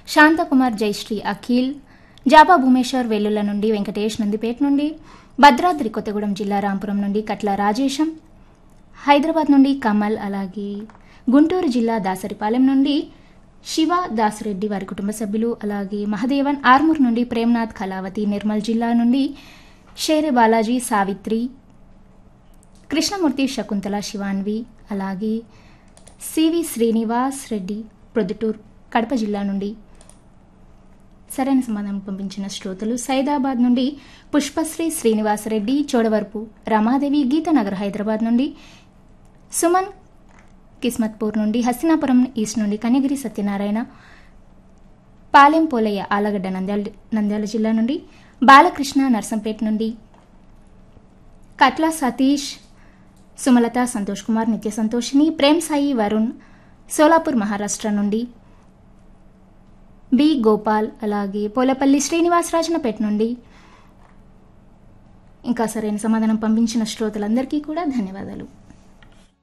శాంతకుమార్ జయశ్రీ అఖిల్ జాబా భూమేశ్వర్ వెల్లుల నుండి వెంకటేష్ నందిపేట నుండి భద్రాద్రి కొత్తగూడెం జిల్లా రాంపురం నుండి కట్ల రాజేశం హైదరాబాద్ నుండి కమల్ అలాగే గుంటూరు జిల్లా దాసరిపాలెం నుండి శివ దాసిరెడ్డి వారి కుటుంబ సభ్యులు అలాగే మహదేవన్ ఆర్మూర్ నుండి ప్రేమ్నాథ్ కళావతి నిర్మల్ జిల్లా నుండి షేరే బాలాజీ సావిత్రి కృష్ణమూర్తి శకుంతల శివాన్వి అలాగే సివి శ్రీనివాస్ రెడ్డి ప్రొద్దుటూర్ కడప జిల్లా నుండి సరైన సమాధానం పంపించిన శ్రోతలు సైదాబాద్ నుండి పుష్పశ్రీ శ్రీనివాసరెడ్డి చోడవరపు రమాదేవి గీతానగర్ హైదరాబాద్ నుండి సుమన్ కిస్మత్పూర్ నుండి హస్తినాపురం ఈస్ట్ నుండి కన్యగిరి సత్యనారాయణ పాలెం పోలయ్య ఆలగడ్డ నంద్యాల నంద్యాల జిల్లా నుండి బాలకృష్ణ నర్సంపేట నుండి కట్ల సతీష్ సుమలత సంతోష్ కుమార్ నిత్య సంతోషిని ప్రేమ్ సాయి వరుణ్ సోలాపూర్ మహారాష్ట్ర నుండి బి గోపాల్ అలాగే పోలపల్లి శ్రీనివాసరాజనపేట నుండి ఇంకా సరైన సమాధానం పంపించిన శ్రోతలందరికీ కూడా ధన్యవాదాలు